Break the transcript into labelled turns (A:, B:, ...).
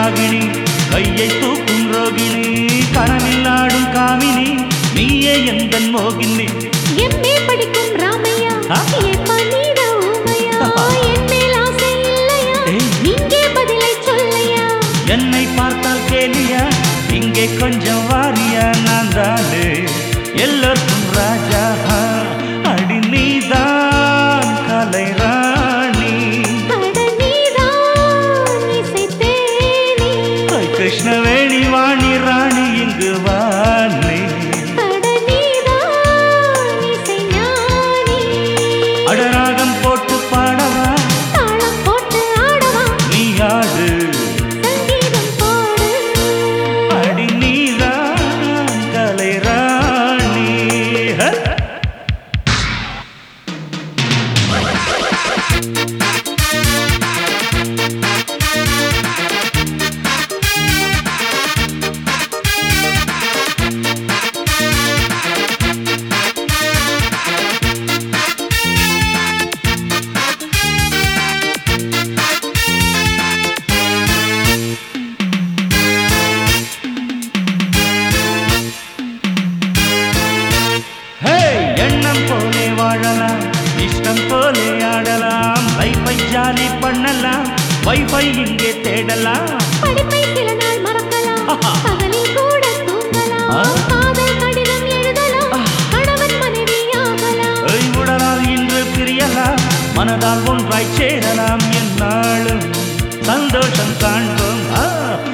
A: ராகிணி கையை தூக்கும் ரோகிணி கனவில் ஆடும் காமினி நீயே எந்த மோகினி
B: எம்ஏ படிக்கும் ராமையா
A: ஆ.
B: எப்ப நீட ஊமையா என் மேல் ஆசை இல்லையா
A: ஏய்.
B: இங்கே பதிலை சொல்லையா
A: என்னை பார்த்தால் கேலியா இங்கே கொஞ்சம் வாரியா நான் தானே எல்லோருக்கும் ராஜா அடி நீதான் கலை ராணி
B: அட நீதான் இசைத்தேனே
A: ஐ, கிருஷ்ணவேணி வாணி ராணி இங்கு வாணி
B: அட நீதான் இசை ஞானி
A: அடராகம் போட்டு பாடவா
B: தாளம் போட்டு ஆடவா
A: நீ ஆடு
B: சங்கீதம் போடு
A: அடி நீதான் கலை ராணி ஹ! ஹே எண்ணம் போலே வாழலாம் இஷ்டம் போலே ஆடலாம் லைஃபை ஜாலி பண்ணலாம் வைஃபை இங்கே தேடலாம்
B: படிப்பை சில நாள் மறக்கலாம்
A: ஆஹா.
B: பகலில் கூட தூங்கலாம்
A: ஆ.
B: காதல் கடிதம் எழுதலாம் கணவன் மனைவி ஆகலாம்
A: ஐ, உடலால் இன்று பிரியலாம் மனதால் ஒன்றாய் சேரலாம் என்னாலும் சந்தோஷம் காண்போம் ஆ,